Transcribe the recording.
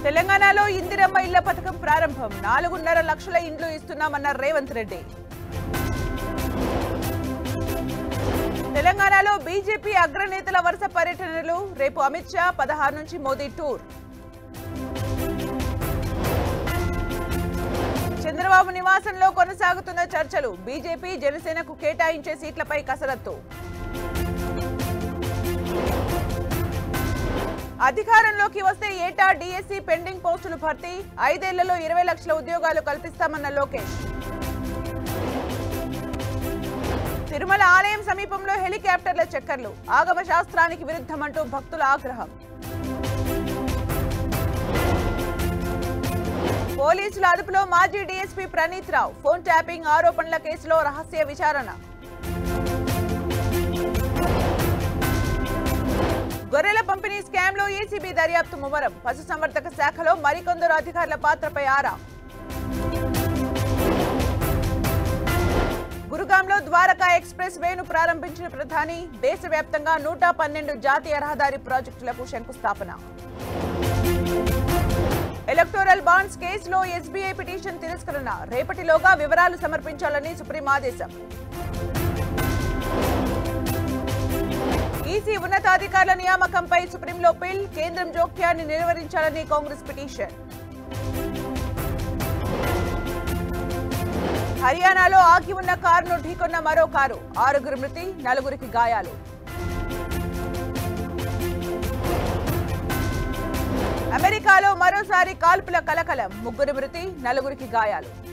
తెలంగాణలో ఇందిరమ్మ ఇళ్ల పథకం ప్రారంభం నాలుగున్నర లక్షల ఇండ్లు ఇస్తున్నామన్న రేవంత్ రెడ్డి తెలంగాణలో బీజేపీ అగ్రనేతల వరుస పర్యటనలు రేపు అమిత్ షా పదహారు నుంచి మోదీ టూర్ చంద్రబాబు నివాసంలో కొనసాగుతున్న చర్చలు బీజేపీ జనసేనకు కేటాయించే సీట్లపై కసరత్తు అధికారంలోకి వస్తే ఏటా డిఎస్సి పెండింగ్ పోస్టులు భర్తీ ఐదేళ్లలో ఇరవై లక్షల ఉద్యోగాలు కల్పిస్తామన్న లోకేష్ తిరుమల ఆలయం సమీపంలో హెలికాప్టర్ల చక్కర్లు ఆగమ శాస్త్రానికి విరుద్ధమంటూ భక్తుల ఆగ్రహం పోలీసుల అదుపులో మాజీ DSP Praneeth Rao phone tapping ఆరోపణల కేసులో రహస్య విచారణ గొర్రెల పంపిణీ స్కామ్ లో ఏసీబీ దర్యాప్తు ముమ్మరం పశుసంవర్ధక శాఖలో మరికొందరు అధికారుల పాత్రపై ఆరా గురుగాంలో ద్వారకా ఎక్స్ప్రెస్ వేను ప్రారంభించిన ప్రధాని దేశవ్యాప్తంగా నూట పన్నెండు జాతీయ రహదారి ప్రాజెక్టులకు శంకుస్థాపన ఎలక్టోరల్ బాండ్స్ కేసులో ఎస్బీఐ పిటిషన్ తిరస్కరణ రేపటిలోగా వివరాలు సమర్పించాలని సుప్రీం ఆదేశం ఈసీ ఉన్నతాధికారుల నియామకంపై సుప్రీంలో పిల్ కేంద్రం జోక్యాన్ని నిలువరించాలని కాంగ్రెస్ పిటిషన్ హర్యానాలో ఆగి ఉన్న కారును ఢీకొన్న మరో కారు ఆరుగురు మృతి నలుగురికి గాయాలు అమెరికాలో మరోసారి కాల్పుల కలకలం ముగ్గురు మృతి నలుగురికి గాయాలు